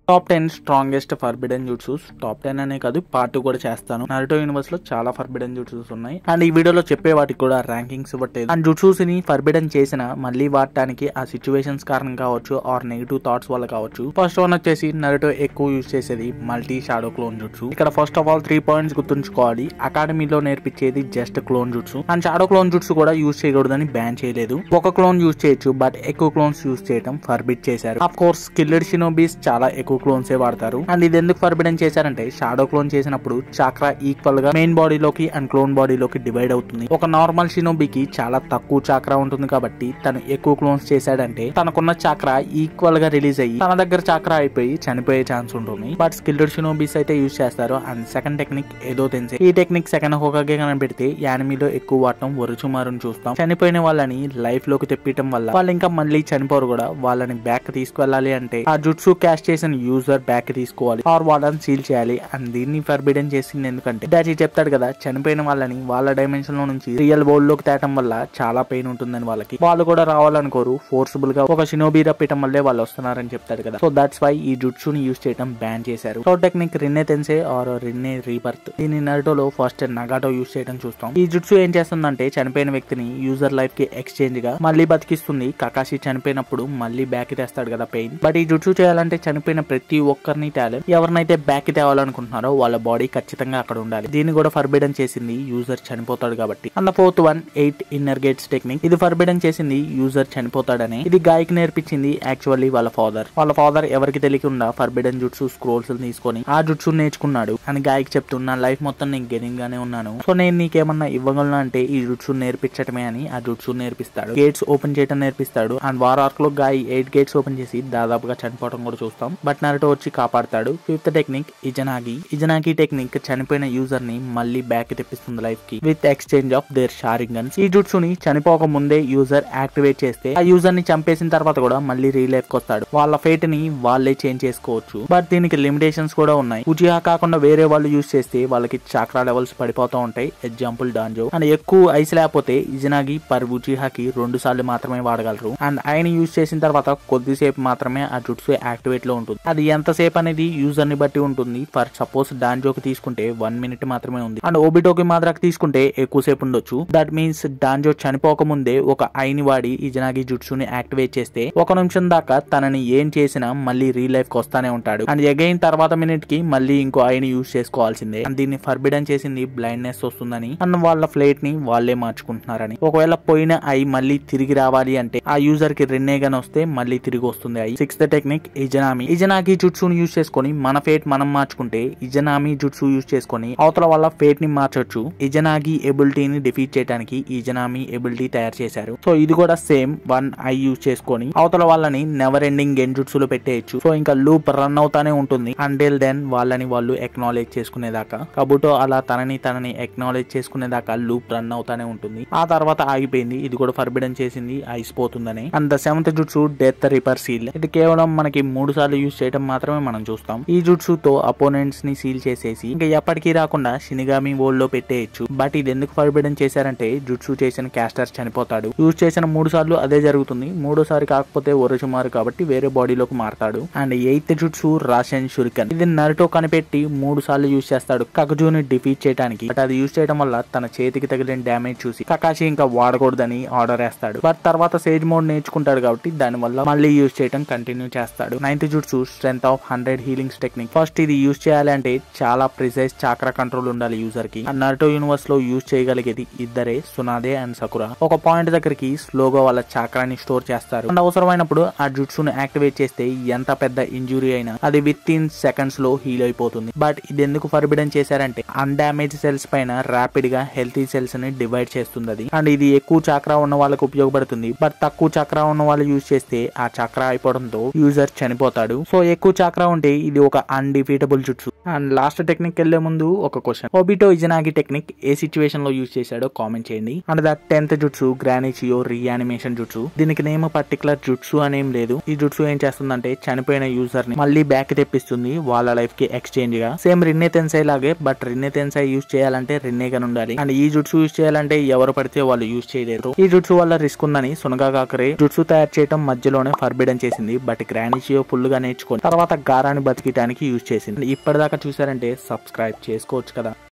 top ten strongest forbidden జూట్సూస్ top ten అనే కాదు పార్ట్ కూడా చేస్తాను నరుటో యూనివర్స్ లో చాలా ఫర్బిడెన్ జూట్సూస్ ఉన్నాయి అండ్ ఈ వీడియోలో చెప్పే వాటికి కూడా ర్యాంకింగ్స్ ఇవ్వట్లేదు అండ్ జుట్సూస్ ని ఫర్బిడెన్ చేసిన మళ్ళీ వాడటానికి ఆ సిచ్యువేషన్స్ కారణం కావచ్చు ఆర్ నెగిటివ్ థాట్స్ వల్ల కావచ్చు ఫస్ట్ వన్ వచ్చేసి నరుటో ఎక్కువ యూజ్ చేసేది మల్టీ షాడో క్లోన్ జుట్సు ఇక్కడ first of all three points గుర్తుంచుకోవాలి అకాడమీలో నేర్పించేది జస్ట్ క్లోన్ జుట్సు అండ్ షాడో క్లోన్ జుట్సు కూడా యూజ్ చేయకూడదని బ్యాన్ చేయలేదు ఒక క్లోన్ యూజ్ చేయొచ్చు బట్ ఎక్కువ క్లోన్స్ యూజ్ చేయడం ఫర్బిట్ చేశారు అఫ్ కోర్స్ కిల్లెడ్ షినోబీస్ చాలా ఎక్కువ క్లోన్స్ ఏ వాడతారు అండ్ ఇది ఎందుకు ఫర్బిడన్ చేశారంటే షాడో క్లోన్ చేసినప్పుడు చాక్రా ఈక్వల్ గా మెయిన్ బాడీలోకి అండ్ క్లోన్ బాడీలోకి డివైడ్ అవుతుంది ఒక నార్మల్ షినోబీకి చాలా తక్కువ చాక్రా ఉంటుంది కాబట్టి తను ఎక్కువ క్లోన్స్ చేశాడంటే తనకున్న చాక్రా ఈక్వల్ గా రిలీజ్ అయ్యి తన దగ్గర చాక్రా అయిపోయి చనిపోయే ఛాన్స్ ఉంటుంది బట్ స్కిల్డ్ షినోబీస్ అయితే యూజ్ చేస్తారు అండ్ సెకండ్ టెక్నిక్ ఏదో తెలిసే ఈ టెక్నిక్ సెకండ్ హోకాగే కనిపెడితే యానిమీలో ఎక్కువ వాడటం వరుచుమారుని చూస్తాం చనిపోయిన వాళ్ళని లైఫ్ లోకి తెప్పియటం వల్ల వాళ్ళు ఇంకా మళ్ళీ చనిపోరు కూడా వాళ్ళని బ్యాక్ తీసుకువెళ్ళాలి అంటే ఆ జుట్సు క్యాష్ చేసిన యూజర్ బ్యాక్ తీసుకోవాలి ఆర్ వాళ్ళని సీల్ చేయాలి అండ్ దీన్ని ఫర్బిడన్ చేసింది ఎందుకంటే డాడీ చెప్తాడు కదా చనిపోయిన వాళ్ళని వాళ్ళ డైమెన్షన్ లో నుంచి రియల్ వరల్డ్ లోకి తేటం వల్ల చాలా పెయిన్ ఉంటుందని వాళ్ళకి వాళ్ళు కూడా రావాలనుకోరు ఫోర్సబుల్ గా ఒక షినోబీ రప్పియటం వల్లే వాళ్ళు వస్తున్నారని చెప్తాడు కదా సో దట్స్ వై ఈ జుట్సుని యూజ్ చేయడం బ్యాన్ చేశారు సో టెక్నిక్ రిన్నే తెన్సే ఆర్ రిన్నే రీబర్త్ దీని నరుటోలో ఫస్ట్ నగాటో యూజ్ చేయడం చూస్తాం ఈ జుట్సు ఏం చేస్తుందంటే చనిపోయిన వ్యక్తిని యూజర్ లైఫ్ కి ఎక్స్చేంజ్ గా మళ్ళీ బతికిస్తుంది కకాషి చనిపోయినప్పుడు మళ్ళీ బ్యాక్ తెస్తాడు కదా పెయిన్ బట్ ఈ జుట్సు చేయాలంటే చనిపోయిన ప్రతి ఒక్కరిని టాలెంట్ ఎవరినైతే బ్యాక్ తేవాలనుకుంటున్నారో వాళ్ళ బాడీ ఖచ్చితంగా అక్కడ ఉండాలి దీన్ని కూడా ఫర్బిడన్ చేసింది యూజర్ చనిపోతాడు కాబట్టి అన్న fourth one eight inner gates technique ఇది ఫర్బిడన్ చేసింది యూజర్ చనిపోతాడని ఇది గాయకి నేర్పించింది యాక్చువల్లీ వాళ్ళ ఫాదర్ వాళ్ళ ఫాదర్ ఎవరికి తెలియకుండా ఫర్బిడన్ జుట్సు స్క్రోల్స్ తీసుకొని ఆ జుట్సు నేర్చుకున్నాడు అని గాయకి చెప్తున్నా లైఫ్ మొత్తం నేను గెనింగ్ గానే ఉన్నాను సో నేను నీకేమన్నా ఇవ్వగలను అంటే ఈ జుట్సు నేర్పించటమే అని ఆ జుట్సు నేర్పిస్తాడు గేట్స్ ఓపెన్ చేయడం నేర్పిస్తాడు అండ్ వార్ ఆర్క్ లో గాయ ఎయిట్ గేట్స్ ఓపెన్ చేసి దాదాపుగా చనిపోవడం కూడా చూస్తాం బట్ నరుటో వచ్చి కాపాడతాడు ఫిఫ్త్ టెక్నిక్ ఇజనాగి ఇజనాగి టెక్నిక్ చనిపోయిన యూజర్ ని మళ్ళీ బ్యాక్ తెప్పిస్తుంది లైఫ్ కి విత్ ఎక్స్చేంజ్ ఆఫ్ దేర్ షారింగన్స్ ఈ జుట్సుని చనిపోక ముందే యూజర్ యాక్టివేట్ చేస్తే ఆ యూజర్ ని చంపేసిన తర్వాత కూడా మళ్ళీ రీలైఫ్ కి వస్తాడు వాళ్ళ ఫేట్ ని వాళ్ళే చేంజ్ చేసుకోవచ్చు బట్ దీనికి లిమిటేషన్స్ కూడా ఉన్నాయి ఉచిహా కాకుండా వేరే వాళ్ళు యూజ్ చేస్తే వాళ్ళకి చాక్రా లెవెల్స్ పడిపోతూ ఉంటాయి ఎగ్జాంపుల్ డాంజో అండ్ ఎక్కువ ఐస్ లేకపోతే ఇజనాగి పర్ ఉచిహాకి రెండు సార్లు మాత్రమే వాడగలరు అండ్ ఆయన యూజ్ చేసిన తర్వాత కొద్దిసేపు మాత్రమే ఆ జుట్సు యాక్టివేట్ లో ఉంటుంది అది ఎంతసేపు అనేది యూజర్ ని బట్టి ఉంటుంది ఫర్ సపోజ్ డాంజోకి తీసుకుంటే వన్ మినిట్ మాత్రమే ఉంది అండ్ ఓబిటోకి మాత్రాకి తీసుకుంటే ఎక్కువసేపు ఉండొచ్చు దట్ మీన్స్ డాంజో చనిపోక ముందే ఒక ఐని వాడి ఇజనాగి జుట్సుని యాక్టివేట్ చేస్తే ఒక నిమిషం దాకా తనని ఏం చేసినా మళ్ళీ రీల్ లైఫ్ కి వస్తానే ఉంటాడు అండ్ అగైన్ తర్వాత మినిట్ కి మళ్ళీ ఇంకో ఐని యూజ్ చేసుకోవాల్సిందే అండ్ దీన్ని ఫర్బిడన్ చేసింది బ్లైండ్నెస్ వస్తుందని అండ్ వాళ్ళ ఫ్లైట్ ని వాళ్ళే మార్చుకుంటున్నారని ఒకవేళ పోయిన ఐ మళ్ళీ తిరిగి రావాలి అంటే ఆ యూజర్ కి రెన్నే గన్ వస్తే మళ్ళీ తిరిగి వస్తుంది ఐ సిక్స్త్ టెక్నిక్ ఇజనామి ఇజనాకి జుట్సుని యూజ్ చేసుకొని మన ఫేట్ మనం మార్చుకుంటే ఇజనామి జుట్సు యూజ్ చేసుకొని అవతల వాళ్ళ ఫేట్ ని మార్చొచ్చు ఇజనాగి ఎబిలిటీని డిఫీట్ చేయడానికి ఇజనామి ఎబిలిటీ తయారు చేశారు సో ఇది కూడా సేమ్ వన్ ఐ యూజ్ చేసుకొని అవతల వాళ్ళని నెవర్ ఎండింగ్ గెంజుట్సులో పెట్టేయచ్చు సో ఇంకా లూప్ రన్ అవుతానే ఉంటుంది అంటిల్ దెన్ వాళ్ళని వాళ్ళు ఎక్నాలెడ్జ్ చేసుకునేదాకా కబుటో అలా తనని తనని ఎక్నాలెడ్జ్ చేసుకునేదాకా లూప్ రన్ అవుతానే ఉంటుంది ఆ తర్వాత ఆగిపోయింది ఇది కూడా ఫర్బిడన్ చేసింది ఐసిపోతుందని అండ్ ద సెవెంత్ జుట్సు డెత్ రిపర్ సీల్ ఇది కేవలం మనకి మూడు సార్లు యూజ్ చేయడం మాత్రమే మనం చూస్తాం ఈ జుట్సుతో అపోనెంట్స్ ని సీల్ చేసేసి ఇంకా ఎప్పటికీ రాకుండా షినిగామి వరల్డ్ లో పెట్టేయచ్చు బట్ ఇది ఎందుకు ఫర్బిడన్ చేశారంటే జుట్సు చేసిన క్యాస్టర్ చనిపోతాడు యూజ్ చేసిన మూడు సార్లు అదే జరుగుతుంది మూడోసారి కాకపోతే ఒరచుమారు కాబట్టి వేరే బాడీలోకి మారతాడు అండ్ ఎయిత్ జుట్సు రాషన్ షురికన్ ఇది నరుటో కనిపెట్టి మూడు సార్లు యూజ్ చేస్తాడు కకజుని డిఫీట్ చేయడానికి బట్ అది యూజ్ చేయడం వల్ల తన చేతికి తగిలిన డ్యామేజ్ చూసి కకాషి ఇంకా వాడకూడదని ఆర్డర్ వేస్తాడు బట్ తర్వాత సేజ్ మోడ్ నేర్చుకుంటాడు కాబట్టి దాని వల్ల మళ్ళీ యూజ్ చేయడం కంటిన్యూ చేస్తాడు నైన్త్ జుట్సు strength of hundred healings technique first ఇది యూజ్ చేయాలి అంటే చాలా ప్రిసైజ్ చాక్రా కంట్రోల్ ఉండాలి యూజర్ కి అండ్ నరుటో యూనివర్స్ లో యూజ్ చేయగలిగేది ఇద్దరే సునాదే అండ్ సకురా ఒక పాయింట్ దగ్గరికి స్లోగా వాళ్ళ చాక్రాని స్టోర్ చేస్తారు అండ్ అవసరమైనప్పుడు ఆ జుట్సును యాక్టివేట్ చేస్తే ఎంత పెద్ద ఇంజురీ అయినా అది విత్ ఇన్ సెకండ్స్ లో హీల్ అయిపోతుంది బట్ ఇది ఎందుకు ఫర్బిడన్ చేశారంటే అన్డామేజ్ సెల్స్ పైన ర్యాపిడ్ గా హెల్తీ సెల్స్ ని డివైడ్ చేస్తుంది అది అండ్ ఇది ఎక్కువ చక్రా ఉన్న వాళ్ళకి ఉపయోగపడుతుంది బట్ తక్కువ చక్రా ఉన్న వాళ్ళు యూజ్ చేస్తే ఆ చక్రా అయిపోవడంతో యూజర్ చనిపోతాడు సో ఎక్కువ చక్రా ఉంటే ఇది ఒక అన్డిఫీటబుల్ జుట్సు అండ్ లాస్ట్ టెక్నిక్ వెళ్లే ముందు ఒక క్వశ్చన్ ఒబిటో ఇజనాగి టెక్నిక్ ఏ సిచ్యువేషన్ లో యూజ్ చేశాడో కామెంట్ చేయండి అండ్ దట్ టెన్త్ జుట్సు గ్రానిచియో రీయానిమేషన్ జుట్సు దీనికి నేమ్ పర్టికులర్ జుట్సు అనేం లేదు ఈ జుట్సు ఏం చేస్తుందంటే చనిపోయిన యూజర్ ని మళ్ళీ బ్యాక్ తెప్పిస్తుంది వాళ్ళ లైఫ్ కి ఎక్స్చేంజ్ గా సేమ్ రిన్నే తెన్సై లాగే బట్ రిన్నే తెన్సై యూజ్ చేయాలంటే రిన్నే గన్ ఉండాలి అండ్ ఈ జుట్సు యూజ్ చేయాలంటే ఎవరు పడితే వాళ్ళు యూజ్ చేయలేరు ఈ జుట్సు వల్ల రిస్క్ ఉందని సునగా కాకరే జుట్సు తయారు చేయడం మధ్యలోనే ఫర్బిడన్ చేసింది బట్ గ్రానిచియో ఫుల్ గా నేర్చుకొని తర్వాత గారాన్ని బతికియడానికి యూజ్ చేసింది ఇప్పటిదాకా చూసారంటే సబ్స్క్రైబ్ చేసుకోవచ్చు కదా